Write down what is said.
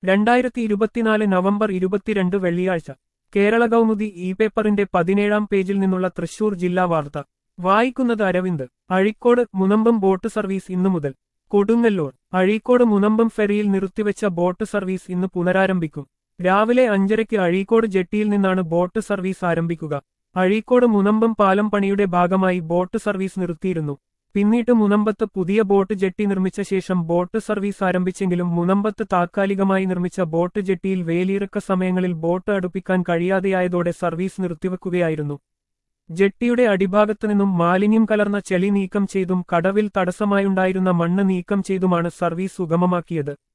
രണ്ടായിരത്തി ഇരുപത്തിനാല് നവംബർ ഇരുപത്തിരണ്ട് വെള്ളിയാഴ്ച കേരള കൗമുദി ഇ പേപ്പറിന്റെ പതിനേഴാം പേജിൽ നിന്നുള്ള തൃശൂർ ജില്ലാ വാർത്ത വായിക്കുന്നത് അരവിന്ദ് അഴീക്കോട് മുനമ്പം ബോട്ട് സർവീസ് ഇന്നു മുതൽ കൊടുങ്ങല്ലൂർ അഴീക്കോട് മുനമ്പം ഫെറിയിൽ നിർത്തിവെച്ച ബോട്ട് സർവീസ് ഇന്ന് പുനരാരംഭിക്കും രാവിലെ അഞ്ചരയ്ക്ക് അഴീക്കോട് ജെട്ടിയിൽ നിന്നാണ് ബോട്ട് സർവീസ് ആരംഭിക്കുക അഴീക്കോട് മുനമ്പം പാലം പണിയുടെ ഭാഗമായി ബോട്ട് സർവീസ് നിർത്തിയിരുന്നു പിന്നീട് മുനമ്പത്ത് പുതിയ ബോട്ട് ജെട്ടി നിർമ്മിച്ച ശേഷം ബോട്ട് സർവീസ് ആരംഭിച്ചെങ്കിലും മുനമ്പത്ത് താത്കാലികമായി നിർമ്മിച്ച ബോട്ട് ജെട്ടിയിൽ വേലിയിറക്ക സമയങ്ങളിൽ ബോട്ട് അടുപ്പിക്കാൻ കഴിയാതെയായതോടെ സർവീസ് നിർത്തിവെക്കുകയായിരുന്നു ജെട്ടിയുടെ അടിഭാഗത്തു നിന്നും മാലിന്യം കലർന്ന ചെളി നീക്കം ചെയ്തും കടവിൽ തടസ്സമായുണ്ടായിരുന്ന മണ്ണ് നീക്കം ചെയ്തുമാണ് സർവീസ് സുഗമമാക്കിയത്